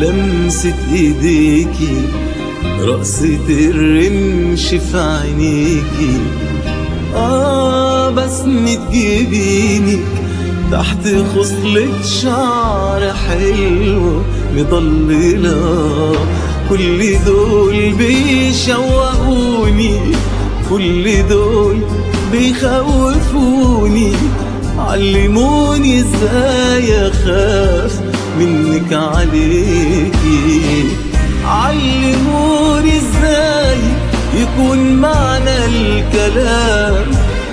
لمسة ايديكي رقصة الرمش في عينيكي آه بسمة جبينك تحت خصلة شعر حلوة مضللة كل دول بيشوقوني كل دول بيخوفوني علموني ازاي اخاف منك عليكي علموني ازاي يكون معنى الكلام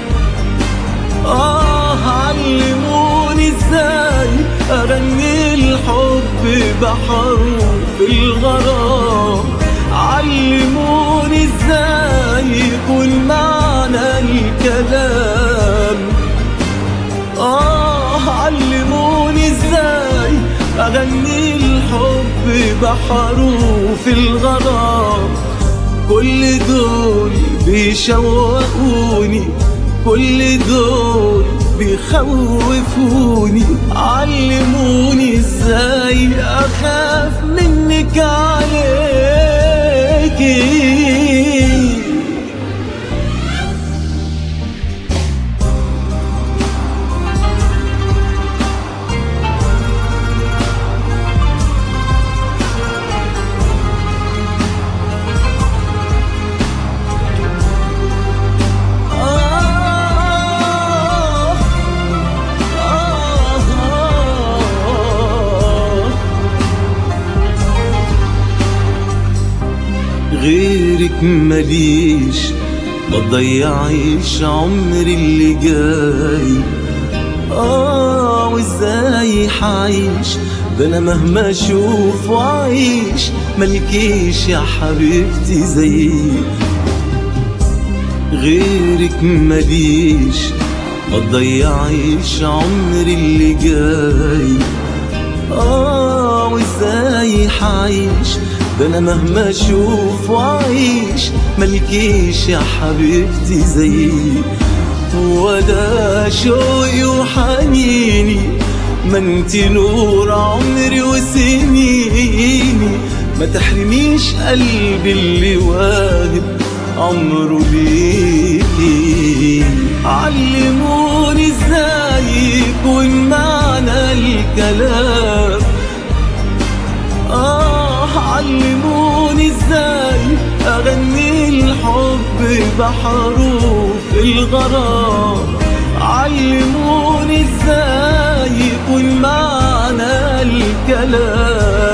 آه علموني ازاي أغني الحب بحروف الغرام علموني ازاي يكون معنى الكلام آه علموني ازاي أغني الحب بحروف الغرام كل دول بيشوقوني كل دول بيخوفوني علموني ازاي اخاف منك عليكي آه آه غيرك ماليش ما تضيعيش عمري اللي جاي اه وازاي حعيش ده انا مهما اشوف واعيش ملكيش يا حبيبتي زيي غيرك ماليش ما تضيعيش عمري اللي جاي اه وازاي حعيش ده انا مهما اشوف واعيش ملكيش يا حبيبتي زيي وده شوقي وحنيني ما انت نور عمري وسنيني ما تحرميش قلبي اللي واهب عمره ليكي علموني ازاي يكون معنى الكلام آه علموني ازاي اغني الحب بحروف الغرام علموني ازاي يكون معنى الكلام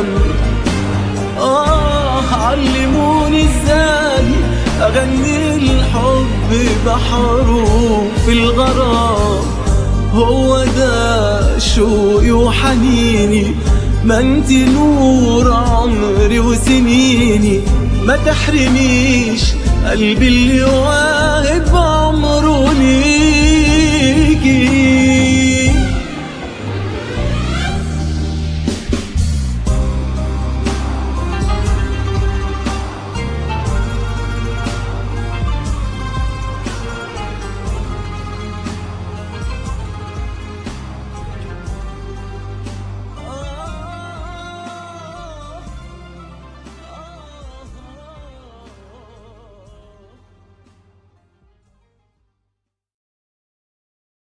آه علموني ازاي اغني الحب بحروف الغرام هو ده شوقي وحنيني ما انت نور عمري وسنيني ما تحرميش قلبي اللي واهب